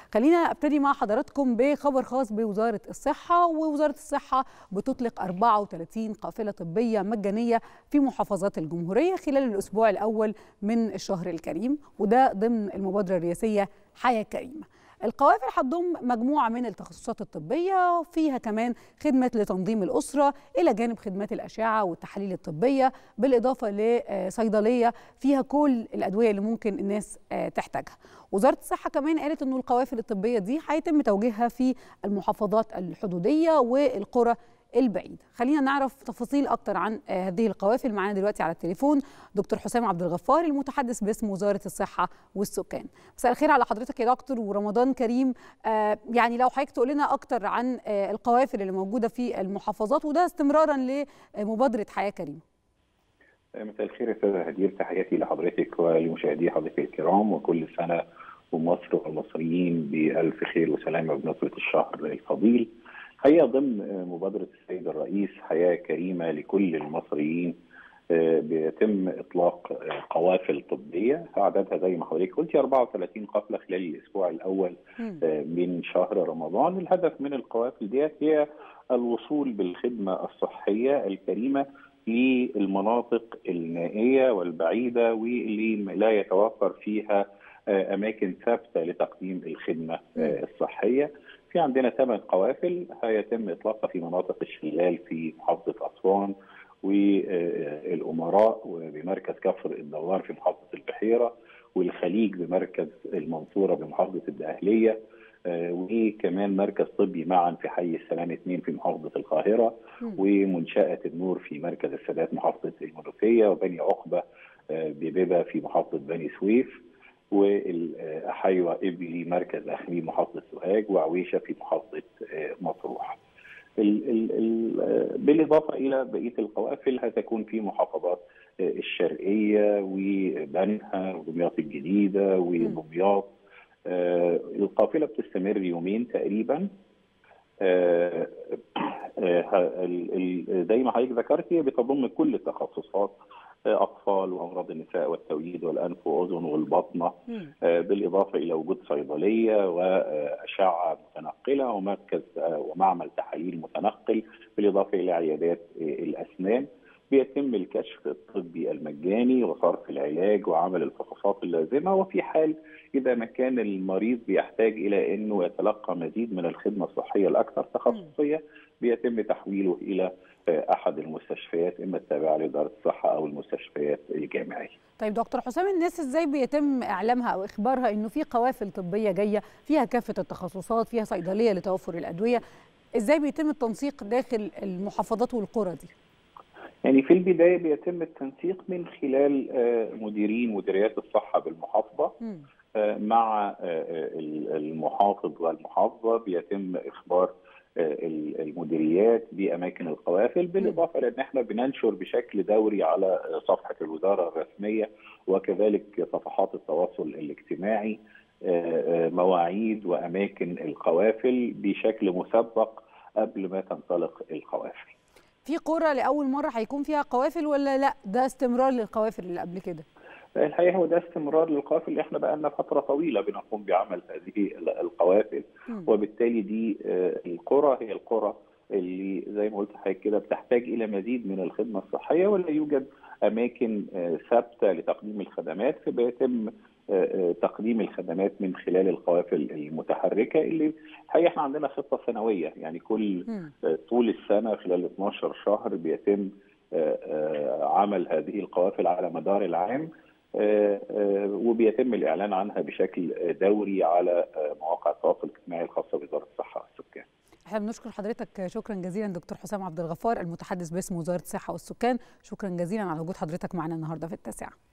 خلينا ابتدي مع حضراتكم بخبر خاص بوزاره الصحه ووزاره الصحه بتطلق 34 قافله طبيه مجانيه في محافظات الجمهوريه خلال الاسبوع الاول من الشهر الكريم وده ضمن المبادره الرئاسيه حياه كريمه القوافل هتضم مجموعة من التخصصات الطبية فيها كمان خدمة لتنظيم الأسرة إلى جانب خدمات الأشعة والتحاليل الطبية بالإضافة لصيدلية فيها كل الأدوية اللي ممكن الناس تحتاجها وزارة الصحة كمان قالت أنه القوافل الطبية دي هيتم توجيهها في المحافظات الحدودية والقرى البعيد خلينا نعرف تفاصيل أكتر عن هذه القوافل معانا دلوقتي على التليفون دكتور حسام عبد الغفار المتحدث باسم وزارة الصحة والسكان مساء الخير على حضرتك يا دكتور ورمضان كريم آه يعني لو حضرتك تقول لنا أكتر عن آه القوافل اللي موجودة في المحافظات وده استمرارا لمبادرة حياة كريمة مساء الخير يا استاذه هدير تحياتي لحضرتك ولمشاهدي حضرتك الكرام وكل سنه ومصر والمصريين بألف خير وسلامه بنصره الشهر الفضيل الحقيقه ضمن مبادره السيد الرئيس حياه كريمه لكل المصريين بيتم اطلاق قوافل طبيه عددها زي ما حضرتك قلتي 34 قافله خلال الاسبوع الاول من شهر رمضان الهدف من القوافل ديت هي الوصول بالخدمه الصحيه الكريمه للمناطق النائيه والبعيده واللي لا يتوفر فيها اماكن ثابته لتقديم الخدمه الصحيه في عندنا ثمان قوافل هيتم اطلاقها في مناطق الشلال في محافظه اسوان والامراء وبمركز كفر الدوار في محافظه البحيره والخليج بمركز المنصوره بمحافظه الدقهليه وكمان مركز طبي معا في حي السلام اثنين في محافظه القاهره ومنشاه النور في مركز السادات محافظه المنوفيه وبني عقبه ببيبه في محافظه بني سويف والحيوة إبلي مركز أخميم محافظة سوهاج وعويشة في محافظة مطروح ال ال ال بالإضافة إلى بقية القوافل هتكون في محافظات الشرقية وبنها ودمياط الجديدة ودمياط القافلة بتستمر يومين تقريبا زي ما حضرتك ذكرت هي بتضم كل التخصصات اطفال وامراض النساء والتوليد والانف واذن والبطنه بالاضافه الى وجود صيدليه واشعه متنقله ومركز ومعمل تحاليل متنقل بالاضافه الى عيادات الاسنان بيتم الكشف الطبي المجاني وصرف العلاج وعمل الفحوصات اللازمه وفي حال اذا ما كان المريض بيحتاج الى انه يتلقى مزيد من الخدمه الصحيه الاكثر تخصصيه بيتم تحويله الى احد المستشفيات اما التابعه لاداره الصحه او المستشفيات الجامعيه. طيب دكتور حسام الناس ازاي بيتم اعلامها او اخبارها انه في قوافل طبيه جايه فيها كافه التخصصات فيها صيدليه لتوفر الادويه ازاي بيتم التنسيق داخل المحافظات والقرى دي؟ يعني في البدايه بيتم التنسيق من خلال مديرين مديريات الصحه بالمحافظه م. مع المحافظ والمحافظه بيتم اخبار المديريات باماكن القوافل بالاضافه لان احنا بننشر بشكل دوري على صفحه الوزاره الرسميه وكذلك صفحات التواصل الاجتماعي مواعيد واماكن القوافل بشكل مسبق قبل ما تنطلق القوافل. في قرى لاول مره هيكون فيها قوافل ولا لا ده استمرار للقوافل اللي قبل كده؟ الحقيقه هو ده استمرار للقوافل اللي احنا بقى لنا فتره طويله بنقوم بعمل هذه القوافل م. وبالتالي دي القرى هي القرى اللي زي ما قلت حضرتك كده بتحتاج الى مزيد من الخدمه الصحيه ولا يوجد اماكن ثابته لتقديم الخدمات فبيتم تقديم الخدمات من خلال القوافل المتحركه اللي الحقيقه احنا عندنا خطه سنويه يعني كل طول السنه خلال 12 شهر بيتم عمل هذه القوافل على مدار العام وبيتم الاعلان عنها بشكل دوري على مواقع التواصل الاجتماعي الخاصه بوزاره الصحه والسكان. احنا بنشكر حضرتك شكرا جزيلا دكتور حسام عبد الغفار المتحدث باسم وزاره الصحه والسكان، شكرا جزيلا على وجود حضرتك معنا النهارده في التاسعه.